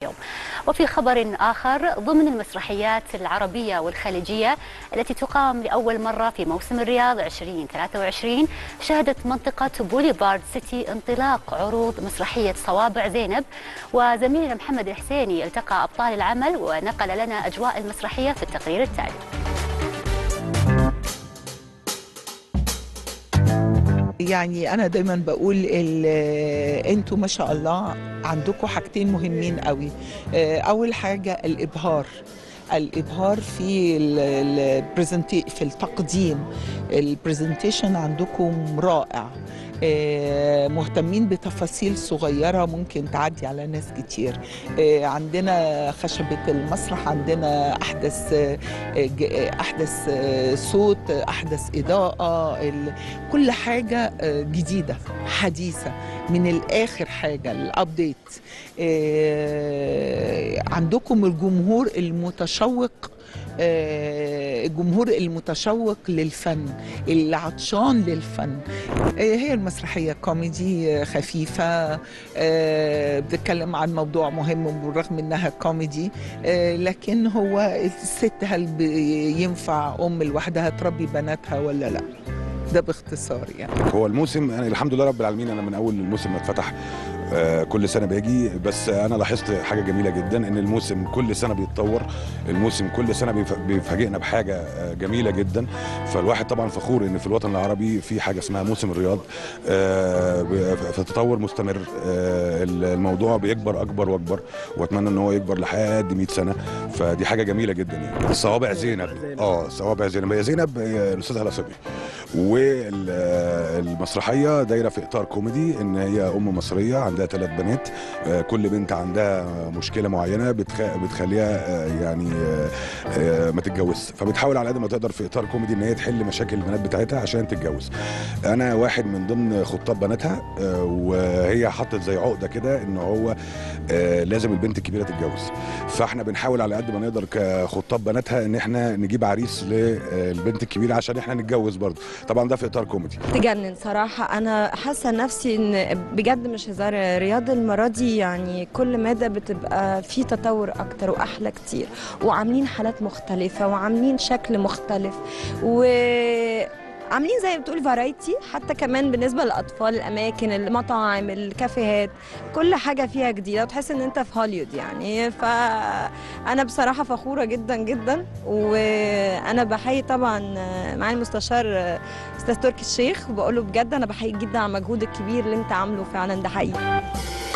اليوم وفي خبر آخر ضمن المسرحيات العربية والخليجية التي تقام لأول مرة في موسم الرياض 2023 شهدت منطقة بوليفارد سيتي انطلاق عروض مسرحية صوابع زينب وزميلنا محمد الحسيني التقى أبطال العمل ونقل لنا أجواء المسرحية في التقرير التالي يعني انا دايما بقول ال- انتوا ما شاء الله عندكم حاجتين مهمين قوي آه، اول حاجه الابهار الابهار في البرزنتي في التقديم البرزنتيشن عندكم رائع آه، مهتمين بتفاصيل صغيرة ممكن تعدي على ناس كتير آه، عندنا خشبة المسرح عندنا أحدث آه، ج- آه، أحدث آه، صوت آه، أحدث إضاءة ال- كل حاجة آه، جديدة حديثة من الآخر حاجة الأبديت آه، عندكم الجمهور المتشوق آه، الجمهور المتشوق للفن اللي عطشان للفن آه، هي المسرحية كوميدي آه، خفيفة آه، بتتكلم عن موضوع مهم بالرغم انها كوميدي آه، لكن هو الست هل بي- ينفع ام لوحدها تربي بناتها ولا لا ده باختصار يعني هو الموسم انا الحمد لله رب العالمين انا من اول الموسم ما اتفتح آه، كل سنه باجي بس انا لاحظت حاجه جميله جدا ان الموسم كل سنه بيتطور الموسم كل سنه بيف- بيفاجئنا بحاجه آه، جميله جدا فالواحد طبعا فخور ان في الوطن العربي في حاجه اسمها موسم الرياض آه، ب- في تطور مستمر آه، الموضوع بيكبر اكبر واكبر واتمنى ان هو يكبر لحد 100 سنه فدي حاجه جميله جدا يعني صوابع زينب اه صوابع زينب هي زينب هي الاستاذ هلا صبري والمسرحيه دايره في اطار كوميدي ان هي ام مصريه عندها ثلاث بنات آه، كل بنت عندها مشكله معينه بتخ... بتخليها آه، يعني آه، آه، ما تتجوزش فبتحاول على قد ما تقدر في اطار كوميدي ان هي تحل مشاكل البنات بتاعتها عشان تتجوز انا واحد من ضمن خطاب بناتها آه، وهي حطت زي عقده كده ان هو آه، لازم البنت الكبيره تتجوز فاحنا بنحاول على قد ما نقدر كخطاب بناتها ان احنا نجيب عريس للبنت الكبيره عشان احنا نتجوز برضه طبعا ده في اطار كوميدي تجنن صراحة أنا حاسة نفسي إن بجد مش هزار رياض المرة دي يعني كل مادة بتبقى في تطور أكتر وأحلى كتير وعاملين حالات مختلفة وعاملين شكل مختلف و عاملين زي ما بتقول فرايتي حتى كمان بالنسبه للاطفال الاماكن المطاعم الكافيهات كل حاجه فيها جديده وتحس ان انت في هوليوود يعني فانا بصراحه فخوره جدا جدا وانا بحيي طبعا معالي المستشار استاذ تركي الشيخ وبقول له بجد انا بحييك جدا على المجهود الكبير اللي انت عامله فعلا ده حقيقي